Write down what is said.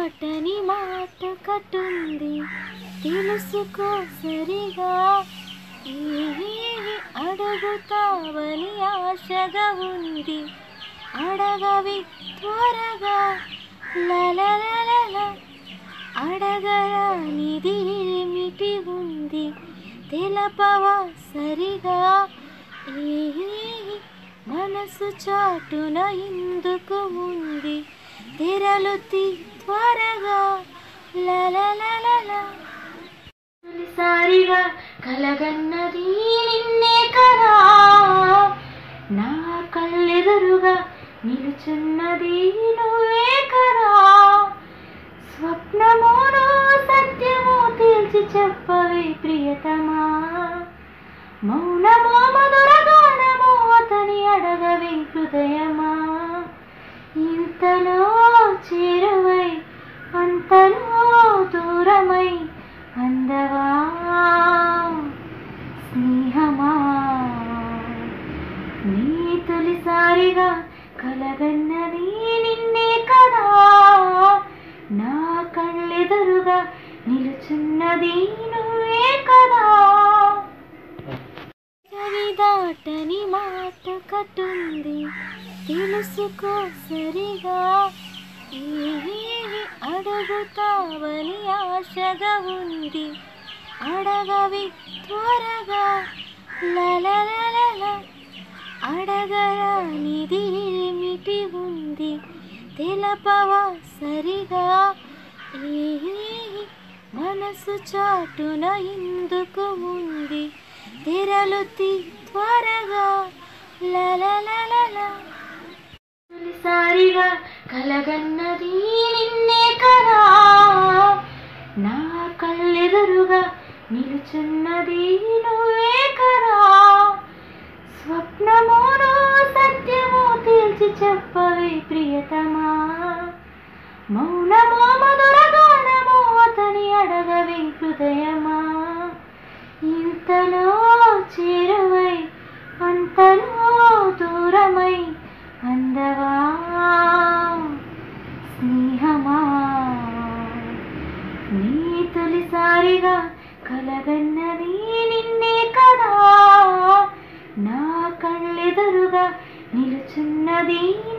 దాటని మాట కట్టుంది తెలుసుకో సరిగా ఏవి అడుగుతావని ఆశగా ఉంది అడగవి త్వరగా లలలలల అడగరానిది ఏమిటి ఉంది తెలపవా సరిగా ఏ మనసు చాటున ఎందుకు ఉంది తెరలు తీ త్వరగా లలలలల తొలిసారిగా కలగన్నది నిన్నే కదా నా కళ్ళెదురుగా నిలుచున్నది నువ్వే కదా స్వప్నమోనో సత్యమో తేల్చి చెప్పవే ప్రియతమా మౌనమో మధురగానమో అతని అడగవే హృదయమా ఇంతలో చేరువై అంతలో దూరమై అందవా స్నేహమా నీ తొలిసారిగా కలగన్నది నిన్నే కదా నా కళ్ళెదురుగా నిలుచున్నది నువ్వే కదా కవి దాటని మాట కట్టుంది తెలుసుకో సరిగా ఏవి అడుగుతావని ఆశగా ఉంది అడగవి త్వరగా లలలలల అడగరానిది ఏమిటి ఉంది తెలపవా సరిగా ఏ మనసు చాటున ఎందుకు ఉంది తెరలు తీ త్వరగా లలలలల తొలిసారిగా కలగన్నది నిన్నే కదా నా కళ్ళెదురుగా నిలుచున్నది నువ్వే కదా స్వప్నమోనో సత్యమో తేల్చి చెప్పవే ప్రియతమా మౌనమో మధురగానమో అతని అడగవే హృదయమా ఇంతలో చేరువై అంతలో దూరమై అందవా స్నేహమా నీ తొలిసారిగా కలగన్నది నిన్నే కదా నా కళ్ళెదురుగా నిలుచున్నది